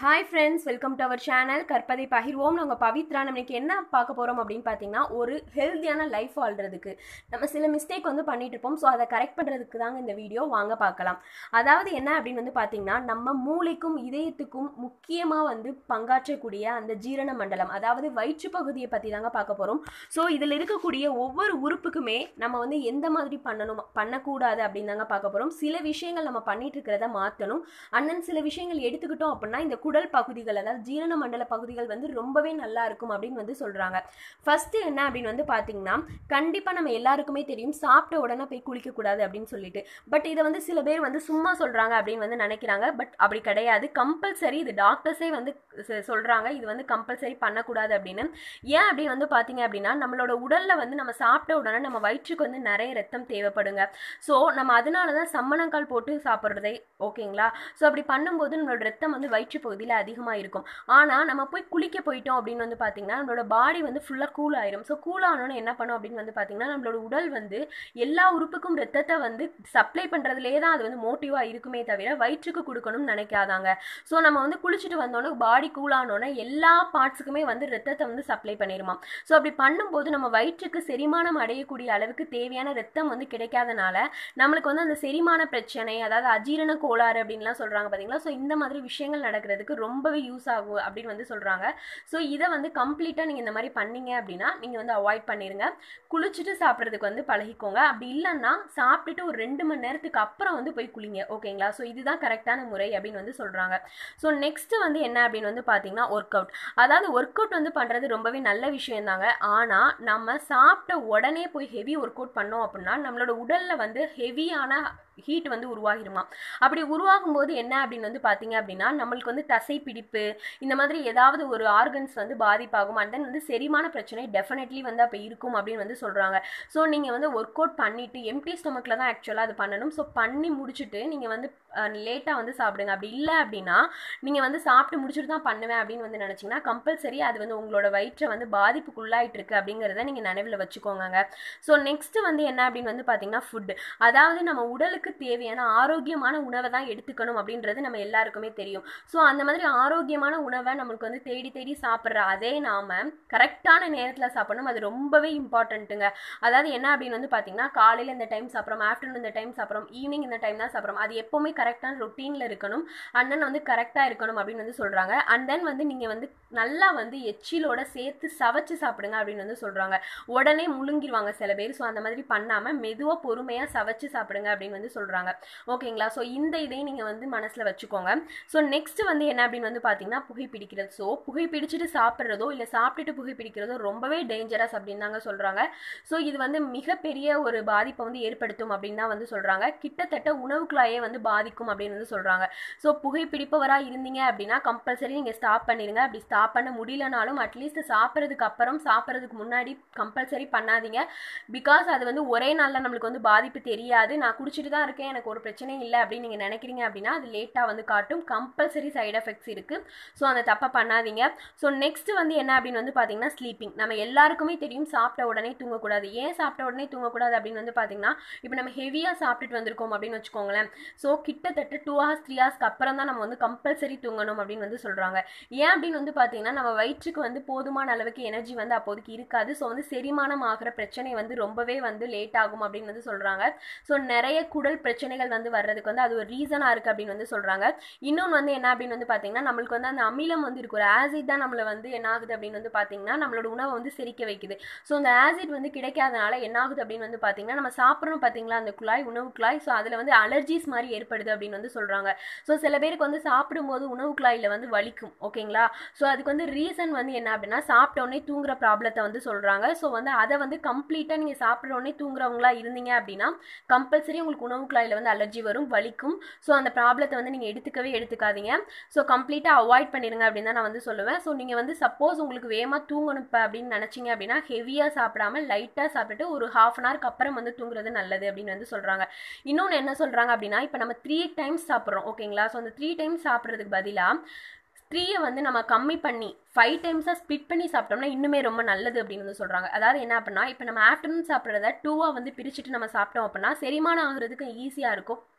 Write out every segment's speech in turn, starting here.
hi friends welcome to our channel கற்பதை பகிர்வோம் நாங்கள் பவித்ரா நம்மளுக்கு என்ன பார்க்க போகிறோம் அப்படின்னு பார்த்தீங்கன்னா ஒரு ஹெல்த்தியான லைஃப் வாழ்றதுக்கு நம்ம சில மிஸ்டேக் வந்து பண்ணிட்டு இருப்போம் ஸோ அதை கரெக்ட் பண்ணுறதுக்கு தாங்க இந்த வீடியோ வாங்க பார்க்கலாம் அதாவது என்ன அப்படின்னு வந்து பார்த்தீங்கன்னா நம்ம மூளைக்கும் இதயத்துக்கும் முக்கியமாக வந்து பங்காற்றக்கூடிய அந்த ஜீரண மண்டலம் அதாவது வயிற்று பகுதியை பற்றி தாங்க பார்க்க போகிறோம் ஸோ இதில் இருக்கக்கூடிய ஒவ்வொரு உறுப்புக்குமே நம்ம வந்து எந்த மாதிரி பண்ணணும் பண்ணக்கூடாது அப்படின்னு தாங்க பார்க்க போகிறோம் சில விஷயங்கள் நம்ம பண்ணிட்டு இருக்கிறத மாற்றணும் அண்ணன் சில விஷயங்கள் எடுத்துக்கிட்டோம் அப்படின்னா இந்த குடல் பகுதிகள் அதாவது ஜீரண மண்டல பகுதிகள் வந்து ரொம்பவே நல்லா இருக்கும் அப்படின்னு வந்து சொல்றாங்க ஃபர்ஸ்ட் என்ன அப்படின்னு வந்து பாத்தீங்கன்னா கண்டிப்பா நம்ம எல்லாருக்குமே தெரியும் சாப்பிட்ட உடனே போய் குளிக்க கூடாது அப்படின்னு சொல்லிட்டு பட் இதை வந்து சில பேர் வந்து சும்மா சொல்றாங்க அப்படின்னு வந்து நினைக்கிறாங்க பட் அப்படி கிடையாது கம்பல்சரி இது டாக்டர்ஸே வந்து சொ- சொல்றாங்க இது வந்து கம்பல்சரி பண்ணக்கூடாது அப்படின்னு ஏன் அப்படின்னு வந்து பாத்தீங்க அப்படின்னா நம்மளோட உடல்ல வந்து நம்ம சாப்பிட்ட உடனே நம்ம வயிற்றுக்கு வந்து நிறைய ரத்தம் தேவைப்படுங்க ஸோ நம்ம அதனால தான் சம்மணங்கால் போட்டு சாப்பிட்றதே ஓகேங்களா ஸோ அப்படி பண்ணும்போது நம்மளோட ரத்தம் வந்து வயிற்று பகுதியில் அதிகமாக இருக்கும் ஆனால் நம்ம போய் குளிக்க போயிட்டோம் அப்படின்னு வந்து பார்த்தீங்கன்னா நம்மளோட பாடி வந்து ஃபுல்லாக கூல் ஆயிரும் ஸோ கூல் ஆனோன்னு என்ன பண்ணும் அப்படின்னு வந்து பார்த்தீங்கன்னா நம்மளோட உடல் வந்து எல்லா உறுப்புக்கும் ரத்தத்தை வந்து சப்ளை பண்ணுறதுலே தான் அது வந்து மோட்டிவாக இருக்குமே தவிர வயிற்றுக்கு கொடுக்கணும்னு நினைக்காதாங்க ஸோ நம்ம வந்து குளிச்சுட்டு வந்தோன்னே பாடி கூல் ஆனோன்னே எல்லா பார்ட்ஸுக்குமே வந்து ரத்தத்தை வந்து சப்ளை பண்ணிருமா ஸோ அப்படி பண்ணும்போது நம்ம வயிற்றுக்கு செரிமானம் அடையக்கூடிய அளவுக்கு தேவையான ரத்தம் வந்து கிடைக்காதனால நம்மளுக்கு வந்து அந்த செரிமான பிரச்சனை அதாவது அஜீரண கோளாறு அப்படின்லாம் சொல்றாங்க பாத்தீங்களா ஸோ இந்த மாதிரி விஷயங்கள் நடக்கிறதுக்கு ரொம்பவே யூஸ் ஆகும் அப்படின்னு வந்து சொல்றாங்க ஸோ இதை வந்து கம்ப்ளீட்டா நீங்க இந்த மாதிரி பண்ணீங்க அப்படின்னா நீங்க வந்து அவாய்ட் பண்ணிருங்க குளிச்சுட்டு சாப்பிட்றதுக்கு வந்து பழகிக்கோங்க அப்படி இல்லைன்னா சாப்பிட்டுட்டு ஒரு ரெண்டு மணி நேரத்துக்கு அப்புறம் வந்து போய் குளிங்க ஓகேங்களா ஸோ இதுதான் கரெக்டான முறை அப்படின்னு வந்து சொல்றாங்க ஸோ நெக்ஸ்ட் வந்து என்ன அப்படின்னு வந்து பாத்தீங்கன்னா ஒர்க் அவுட் அதாவது ஒர்க் அவுட் வந்து பண்றது ரொம்பவே நல்ல விஷயம் தாங்க ஆனா நம்ம சாப்பிட்ட உடனே போய் ஹெவி ஒர்க் அவுட் பண்ணோம் அப்படின்னா நம்மளோட உடல்ல வந்து ஹெவியான ஹீட் வந்து உருவாகிருமா அப்படி உருவாகும் போது என்ன அப்படின்னு வந்து பார்த்தீங்க அப்படின்னா நம்மளுக்கு வந்து தசை பிடிப்பு இந்த மாதிரி ஏதாவது ஒரு ஆர்கன்ஸ் வந்து பாதிப்பாகும் அண்ட் தென் வந்து செரிமான பிரச்சனை டெஃபினெட்லி வந்து அப்போ இருக்கும் அப்படின்னு வந்து சொல்கிறாங்க ஸோ நீங்கள் வந்து ஒர்க் அவுட் பண்ணிவிட்டு எம்டி ஸ்டொமக்கில் தான் ஆக்சுவலாக அது பண்ணணும் ஸோ பண்ணி முடிச்சுட்டு நீங்கள் வந்து லேட்டாக வந்து சாப்பிடுங்க அப்படி இல்லை அப்படின்னா நீங்கள் வந்து சாப்பிட்டு முடிச்சுட்டு தான் பண்ணுவேன் அப்படின்னு வந்து நினச்சிங்கன்னா கம்பல்சரி அது வந்து உங்களோட வயிற்றை வந்து பாதிப்புக்குள்ளாயிட்டு இருக்கு அப்படிங்கிறத நீங்கள் நினைவில் வச்சுக்கோங்க ஸோ நெக்ஸ்ட் வந்து என்ன அப்படின்னு வந்து பார்த்தீங்கன்னா ஃபுட் அதாவது நம்ம உடலுக்கு தேவையான ஆரோக்கியமான உணவை தான் எடுத்துக்கணும் அப்படின்றது நம்ம எல்லாருக்குமே தெரியும் ஸோ அந்த மாதிரி ஆரோக்கியமான உணவை நம்மளுக்கு வந்து தேடி தேடி சாப்பிட்ற அதே நாம கரெக்டான நேரத்தில் சாப்பிடணும் அது ரொம்பவே இம்பார்ட்டன்ட்டுங்க அதாவது என்ன அப்படின்னு வந்து பார்த்தீங்கன்னா காலையில் இந்த டைம் சாப்பிட்றோம் ஆஃப்டர்நூன் இந்த டைம் சாப்பிட்றோம் ஈவினிங் இந்த டைம் தான் சாப்பிட்றோம் அது எப்போவுமே கரெக்டான ரொட்டீனில் இருக்கணும் அண்ட் தென் வந்து கரெக்டாக இருக்கணும் அப்படின்னு வந்து சொல்கிறாங்க அண்ட் தென் வந்து நீங்கள் வந்து நல்லா வந்து எச்சிலோட சேர்த்து சவைச்சு சாப்பிடுங்க அப்படின்னு வந்து சொல்கிறாங்க உடனே முழுங்கிருவாங்க சில பேர் ஸோ அந்த மாதிரி பண்ணாமல் மெதுவாக பொறுமையாக சவைச்சு சாப்பிடுங்க அப்படின்னு வந்து சொல்கிறாங்க ஓகேங்களா ஸோ இந்த இதையும் நீங்கள் வந்து மனசில் வச்சுக்கோங்க ஸோ நெக்ஸ்ட் வந்து என்ன அப்படின்னு வந்து பார்த்தீங்கன்னா புகைப்பிடிக்கிறது ஸோ புகைப்பிடிச்சிட்டு சாப்பிட்றதோ இல்லை சாப்பிட்டுட்டு புகைப்பிடிக்கிறதோ ரொம்பவே டேஞ்சரஸ் அப்படின்னு தாங்க சொல்கிறாங்க ஸோ இது வந்து மிகப்பெரிய ஒரு பாதிப்பை வந்து ஏற்படுத்தும் அப்படின்னு தான் வந்து சொல்கிறாங்க கிட்டத்தட்ட உணவு குழாயே வந்து பாதிக்கும் அப்படின்னு வந்து சொல்கிறாங்க ஸோ புகைப்பிடிப்பவராக இருந்தீங்க அப்படின்னா கம்பல்சரி நீங்கள் ஸ்டாப் பண்ணிடுங்க அப்படி ஸ்டாப் பண்ண முடியலனாலும் அட்லீஸ்ட் சாப்பிட்றதுக்கு அப்புறம் சாப்பிட்றதுக்கு முன்னாடி கம்பல்சரி பண்ணாதீங்க பிகாஸ் அது வந்து ஒரே நாளில் நம்மளுக்கு வந்து பாதிப்பு தெரியாது நான் குடிச்சிட்டு தான் இருக்கேன் எனக்கு ஒரு பிரச்சனையும் இல்லை அப்படின்னு நீங்கள் நினைக்கிறீங்க அப்படின்னா அது லேட்டாக வந்து காட்டும் கம்பல்சரி சைடு எஃபெக்ட்ஸ் இருக்குது ஸோ அந்த தப்பை பண்ணாதீங்க ஸோ நெக்ஸ்ட் வந்து என்ன அப்படின்னு வந்து பார்த்தீங்கன்னா ஸ்லீப்பிங் நம்ம எல்லாருக்குமே தெரியும் சாப்பிட்ட உடனே தூங்கக்கூடாது ஏன் சாப்பிட்ட உடனே தூங்கக்கூடாது அப்படின்னு வந்து பார்த்தீங்கன்னா இப்போ நம்ம ஹெவியாக சாப்பிட்டுட்டு வந்திருக்கோம் அப்படின்னு வச்சுக்கோங்களேன் ஸோ கிட்டத்தட்ட டூ ஹவர்ஸ் த்ரீ ஹவர்ஸ்க்கு அப்புறம் தான் நம்ம வந்து கம்பல்சரி தூங்கணும் அப்படின்னு வந்து சொல்கிறாங்க ஏன் அப்படின்னு வந்து பார்த்தீங்கன்னா நம்ம வயிற்றுக்கு வந்து போதுமான அளவுக்கு எனர்ஜி வந்து அப்போதைக்கு இருக்காது ஸோ வந்து செரிமானம் ஆகிற பிரச்சனை வந்து ரொம்பவே வந்து லேட் ஆகும் அப்படின்னு வந்து சொல்கிறாங்க ஸோ நிறைய குடல் பிரச்சனைகள் வந்து வர்றதுக்கு வந்து அது ஒரு ரீசனாக இருக்குது அப்படின்னு வந்து சொல்கிறாங்க இன்னொன்று வந்து என்ன அப்படின்னு வந்து பார்த்தீங்கன்னா நம்மளுக்கு வந்து அந்த அமிலம் வந்து இருக்கு ஒரு ஆசிட் தான் நம்மளை வந்து என்ன ஆகுது அப்படின்னு வந்து பார்த்தீங்கன்னா நம்மளோட உணவை வந்து செரிக்க வைக்குது ஸோ அந்த ஆசிட் வந்து கிடைக்காதனால என்ன ஆகுது அப்படின்னு வந்து பார்த்தீங்கன்னா நம்ம சாப்பிட்றோம் பார்த்தீங்களா அந்த குழாய் உணவு குழாய் ஸோ அதில் வந்து அலர்ஜிஸ் மாதிரி ஏற்படுது அப்படின்னு வந்து சொல்கிறாங்க ஸோ சில பேருக்கு வந்து சாப்பிடும்போது உணவு குழாயில் வந்து வலிக்கும் ஓகேங்களா ஸோ அதுக்கு வந்து ரீசன் வந்து என்ன அப்படின்னா சாப்பிட்ட உடனே தூங்குற ப்ராப்ளத்தை வந்து சொல்கிறாங்க ஸோ வந்து அதை வந்து கம்ப்ளீட்டாக நீங்கள் சாப்பிட்ற உடனே தூங்குறவங்களா இருந்தீங்க அப்படின்னா கம்பல்சரி உங்களுக்கு உணவு குழாயில் வந்து அலர்ஜி வரும் வலிக்கும் ஸோ அந்த ப்ராப்ளத்தை வந்து நீங்கள் எடுத்துக்கவே எடுத்துக்காதீங்க ஸோ கம்ப்ளீட்டாக அவாய்ட் பண்ணிடுங்க அப்படின்னு தான் நான் வந்து சொல்லுவேன் ஸோ நீங்கள் வந்து சப்போஸ் உங்களுக்கு வேகமாக தூங்கணும் இப்போ அப்படின்னு நினச்சிங்க அப்படின்னா ஹெவியாக சாப்பிடாம லைட்டாக சாப்பிட்டுட்டு ஒரு ஹாஃப் அன் ஹவருக்கு அப்புறம் வந்து தூங்குறது நல்லது அப்படின்னு வந்து சொல்கிறாங்க இன்னொன்று என்ன சொல்கிறாங்க அப்படின்னா இப்போ நம்ம த்ரீ டைம்ஸ் சாப்பிட்றோம் ஓகேங்களா ஸோ அந்த த்ரீ டைம்ஸ் சாப்பிட்றதுக்கு பதிலாக த்ரீயை வந்து நம்ம கம்மி பண்ணி ஃபைவ் டைம்ஸாக ஸ்பிட் பண்ணி சாப்பிட்டோம்னா இன்னுமே ரொம்ப நல்லது அப்படின்னு வந்து சொல்கிறாங்க அதாவது என்ன அப்படின்னா இப்போ நம்ம ஆஃப்டர்நூன் சாப்பிட்றத டூவாக வந்து பிரிச்சுட்டு நம்ம சாப்பிட்டோம் அப்படின்னா செரிமானம் ஆகுறதுக்கு ஈஸியாக இருக்கும்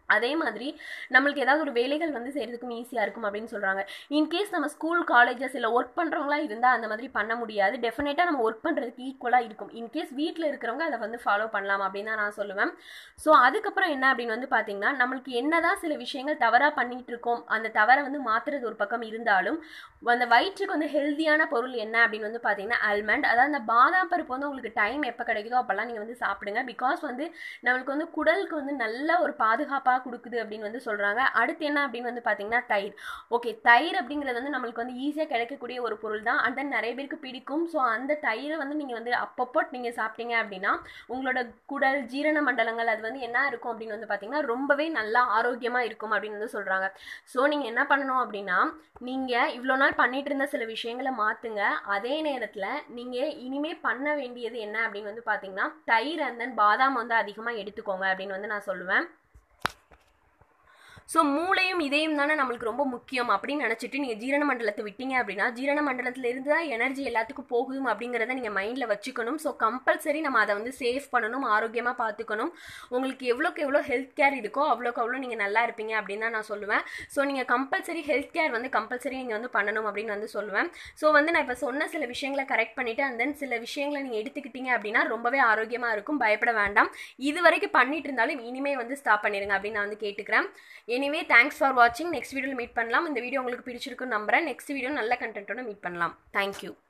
அதே மாதிரி நம்மளுக்கு ஏதாவது ஒரு வேலைகள் வந்து செய்கிறதுக்கும் ஈஸியாக இருக்கும் அப்படின்னு சொல்கிறாங்க இன்கேஸ் நம்ம ஸ்கூல் காலேஜஸ் இல்லை ஒர்க் பண்ணுறவங்களா இருந்தால் அந்த மாதிரி பண்ண முடியாது டெஃபினட்டாக நம்ம ஒர்க் பண்ணுறதுக்கு ஈக்குவலாக இருக்கும் இன்கேஸ் வீட்டில் இருக்கிறவங்க அதை வந்து ஃபாலோ பண்ணலாம் அப்படின்னு தான் நான் சொல்லுவேன் ஸோ அதுக்கப்புறம் என்ன அப்படின்னு வந்து பார்த்தீங்கன்னா நம்மளுக்கு என்னதான் சில விஷயங்கள் தவறாக பண்ணிட்டு இருக்கோம் அந்த தவறை வந்து மாற்றுறது ஒரு பக்கம் இருந்தாலும் அந்த வயிற்றுக்கு வந்து ஹெல்த்தியான பொருள் என்ன அப்படின்னு வந்து பார்த்தீங்கன்னா ஆல்மண்ட் அதாவது அந்த பாதாம் பருப்பு வந்து உங்களுக்கு டைம் எப்போ கிடைக்குதோ அப்போல்லாம் நீங்கள் வந்து சாப்பிடுங்க பிகாஸ் வந்து நம்மளுக்கு வந்து குடலுக்கு வந்து நல்ல ஒரு பாதுகாப்பாக கொடுக்குது அப்படின்னு வந்து சொல்கிறாங்க அடுத்து என்ன அப்படின்னு வந்து பார்த்தீங்கன்னா தயிர் ஓகே தயிர் அப்படிங்கிறது வந்து நம்மளுக்கு வந்து ஈஸியாக கிடைக்கக்கூடிய ஒரு பொருள் தான் அந்த நிறைய பேருக்கு பிடிக்கும் ஸோ அந்த தயிரை வந்து நீங்கள் வந்து அப்பப்போ நீங்கள் சாப்பிட்டீங்க அப்படின்னா உங்களோட குடல் ஜீரண மண்டலங்கள் அது வந்து என்ன இருக்கும் அப்படின்னு வந்து பார்த்தீங்கன்னா ரொம்பவே நல்லா ஆரோக்கியமாக இருக்கும் அப்படின்னு வந்து சொல்கிறாங்க ஸோ நீங்கள் என்ன பண்ணணும் அப்படின்னா நீங்கள் இவ்வளோ நாள் பண்ணிட்டு இருந்த சில விஷயங்களை மாற்றுங்க அதே நேரத்தில் நீங்கள் இனிமே பண்ண வேண்டியது என்ன அப்படின்னு வந்து பார்த்தீங்கன்னா தயிர் அண்ட் தென் பாதாம் வந்து அதிகமாக எடுத்துக்கோங்க அப்படின்னு வந்து நான் சொல்லுவேன் ஸோ மூளையும் இதயம் தானே நம்மளுக்கு ரொம்ப முக்கியம் அப்படின்னு நினச்சிட்டு நீங்கள் ஜீரண மண்டலத்தை விட்டீங்க அப்படின்னா ஜீரண மண்டலத்தில் இருந்து தான் எனர்ஜி எல்லாத்துக்கும் போகுதும் அப்படிங்கிறத நீங்கள் மைண்டில் வச்சுக்கணும் ஸோ கம்பல்சரி நம்ம அதை வந்து சேவ் பண்ணணும் ஆரோக்கியமாக பார்த்துக்கணும் உங்களுக்கு எவ்வளோக்கு எவ்வளோ ஹெல்த் கேர் இருக்கோ அவ்வளோக்கு அவ்வளோ நீங்கள் நல்லா இருப்பீங்க அப்படின்னு தான் நான் சொல்லுவேன் ஸோ நீங்கள் கம்பல்சரி ஹெல்த் கேர் வந்து கம்பல்சரி நீங்கள் வந்து பண்ணணும் அப்படின்னு வந்து சொல்லுவேன் ஸோ வந்து நான் இப்போ சொன்ன சில விஷயங்களை கரெக்ட் பண்ணிவிட்டு அண்ட் தென் சில விஷயங்களை நீங்கள் எடுத்துக்கிட்டீங்க அப்படின்னா ரொம்பவே ஆரோக்கியமாக இருக்கும் பயப்பட வேண்டாம் இது வரைக்கும் பண்ணிட்டு இருந்தாலும் இனிமே வந்து ஸ்டாப் பண்ணிடுங்க அப்படின்னு நான் வந்து கேட்டுக்கிறேன் எனிவே தேங்க்ஸ் ஃபார் வாட்சிங் நெக்ஸ்ட் வீடியோவில் மீட் பண்ணலாம் இந்த வீடியோ உங்களுக்கு பிடிச்சிருக்குன்னு நம்புறேன் நெக்ஸ்ட் வீடியோ நல்ல கண்டென்ட்டோட மீட் பண்ணலாம் தேங்க்யூ